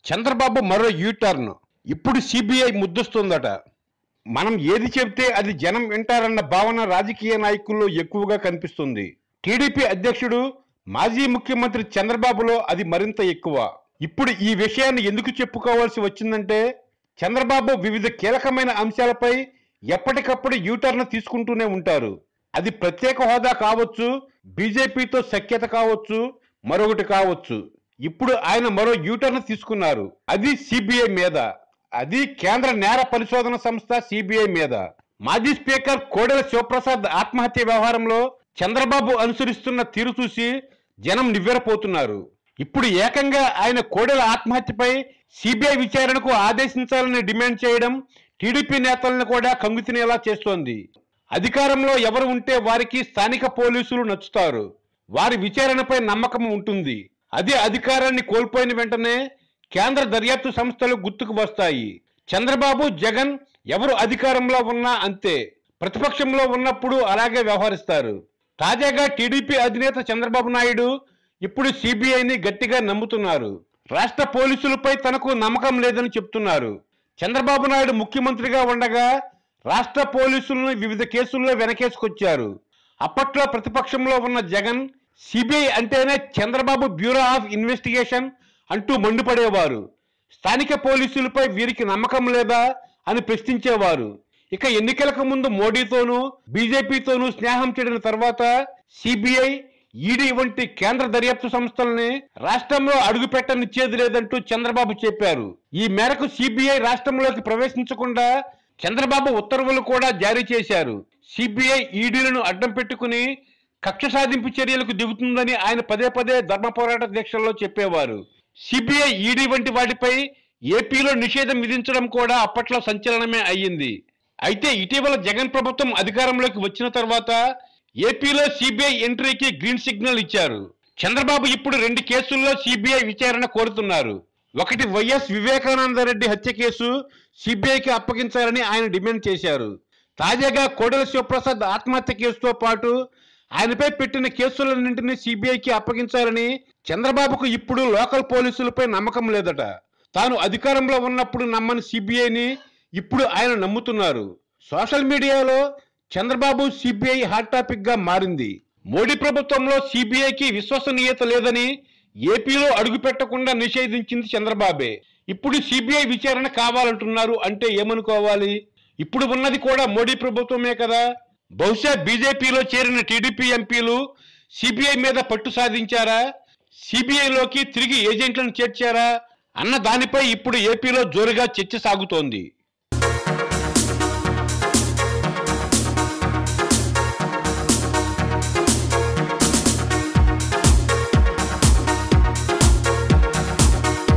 చంద్రబాబు మరో యూటర్న్ ఇప్పుడు సిబిఐ ముద్దుస్తుందట మనం ఏది చెబితే అది జనం వింటారన్న భావన రాజకీయ నాయకుల్లో ఎక్కువగా కనిపిస్తుంది టీడీపీ అధ్యక్షుడు మాజీ ముఖ్యమంత్రి చంద్రబాబులో అది మరింత ఎక్కువ ఇప్పుడు ఈ విషయాన్ని ఎందుకు చెప్పుకోవాల్సి వచ్చిందంటే చంద్రబాబు వివిధ కీలకమైన అంశాలపై ఎప్పటికప్పుడు యూటర్న్ తీసుకుంటూనే ఉంటారు అది ప్రత్యేక హోదా కావచ్చు బీజేపీతో సఖ్యత కావచ్చు మరొకటి కావచ్చు ఇప్పుడు ఆయన మరో యూటర్న్ తీసుకున్నారు అది సిబిఐ మీద అది కేంద్ర నేర పరిశోధన సంస్థ సిబిఐ మీద మాజీ స్పీకర్ కోడెల శివప్రసాద్ ఆత్మహత్య వ్యవహారంలో చంద్రబాబు అనుసరిస్తున్న తీరు చూసి జనం నివ్వెరపోతున్నారు ఇప్పుడు ఏకంగా ఆయన కోడెల ఆత్మహత్యపై సిబిఐ విచారణకు ఆదేశించాలని డిమాండ్ చేయడం టీడీపీ నేతలను కూడా కంగుతినేలా చేస్తోంది అధికారంలో ఎవరు ఉంటే వారికి స్థానిక పోలీసులు నచ్చుతారు వారి విచారణపై నమ్మకం ఉంటుంది అదే అధికారాన్ని కోల్పోయిన వెంటనే కేంద్ర దర్యాప్తు సంస్థలు గుర్తుకు వస్తాయి చంద్రబాబు జగన్ ఎవరు అధికారంలో ఉన్నా అంతే ప్రతిపక్షంలో ఉన్నప్పుడు అలాగే వ్యవహరిస్తారు తాజాగా టీడీపీ అధినేత చంద్రబాబు నాయుడు ఇప్పుడు సిబిఐని గట్టిగా నమ్ముతున్నారు రాష్ట్ర పోలీసులపై తనకు నమ్మకం లేదని చెప్తున్నారు చంద్రబాబు నాయుడు ముఖ్యమంత్రిగా ఉండగా రాష్ట్ర పోలీసులను వివిధ కేసుల్లో వెనకేసుకొచ్చారు అప్పట్లో ప్రతిపక్షంలో ఉన్న జగన్ సిబిఐ అంటేనే చంద్రబాబు బ్యూరో ఆఫ్ ఇన్వెస్టిగేషన్ అంటూ మండిపడేవారు స్థానిక పోలీసులపై వీరికి నమ్మకం లేదా అని ప్రశ్నించేవారు ఇక ఎన్నికలకు ముందు మోడీతోనూ బీజేపీతోనూ స్నేహం చేయడం తర్వాత సిబిఐ ఈడీ వంటి కేంద్ర దర్యాప్తు సంస్థల్ని రాష్ట్రంలో అడుగుపెట్టనిచ్చేది లేదంటూ చంద్రబాబు చెప్పారు ఈ మేరకు సిబిఐ రాష్ట్రంలోకి ప్రవేశించకుండా చంద్రబాబు ఉత్తర్వులు కూడా జారీ చేశారు సిబిఐ ఈడీలను అడ్డం పెట్టుకుని కక్ష సాధింపు చర్యలకు దిగుతుందని ఆయన పదే పదే ధర్మ పోరాట దీక్షల్లో చెప్పేవారు సిబిఐ ఈడీ వంటి వాటిపై ఏపీలో నిషేధం విధించడం కూడా అప్పట్లో సంచలనమే అయ్యింది అయితే ఇటీవల జగన్ ప్రభుత్వం అధికారంలోకి వచ్చిన తర్వాత ఏపీలో సిబిఐ ఎంట్రీకి గ్రీన్ సిగ్నల్ ఇచ్చారు చంద్రబాబు ఇప్పుడు రెండు కేసుల్లో సిబిఐ విచారణ కోరుతున్నారు ఒకటి వైఎస్ వివేకానంద రెడ్డి హత్య కేసు సిబిఐకి అప్పగించాలని ఆయన డిమాండ్ చేశారు తాజాగా కోడెల శివప్రసాద్ ఆత్మహత్య కేసుతో పాటు ఆయనపై పెట్టిన కేసులన్నింటినీ సిబిఐకి అప్పగించాలని చంద్రబాబుకు ఇప్పుడు లోకల్ పోలీసులపై నమ్మకం లేదట తాను అధికారంలో ఉన్నప్పుడు నమ్మని సిబిఐని ఇప్పుడు ఆయన నమ్ముతున్నారు సోషల్ మీడియాలో చంద్రబాబు సిబిఐ హాట్ టాపిక్ గా మారింది మోడీ ప్రభుత్వంలో సిబిఐకి విశ్వసనీయత లేదని ఏపీలో అడుగు పెట్టకుండా నిషేధించింది చంద్రబాబే ఇప్పుడు సిబిఐ విచారణ కావాలంటున్నారు అంటే ఏమనుకోవాలి ఇప్పుడు ఉన్నది కూడా మోడీ ప్రభుత్వమే కదా బహుశా బీజేపీలో చేరిన టీడీపీ ఎంపీలు సిబిఐ మీద పట్టు సాధించారా సిబిఐలోకి తిరిగి ఏజెంట్లను చేర్చారా అన్న దానిపై ఇప్పుడు ఏపీలో జోరుగా చర్చ సాగుతోంది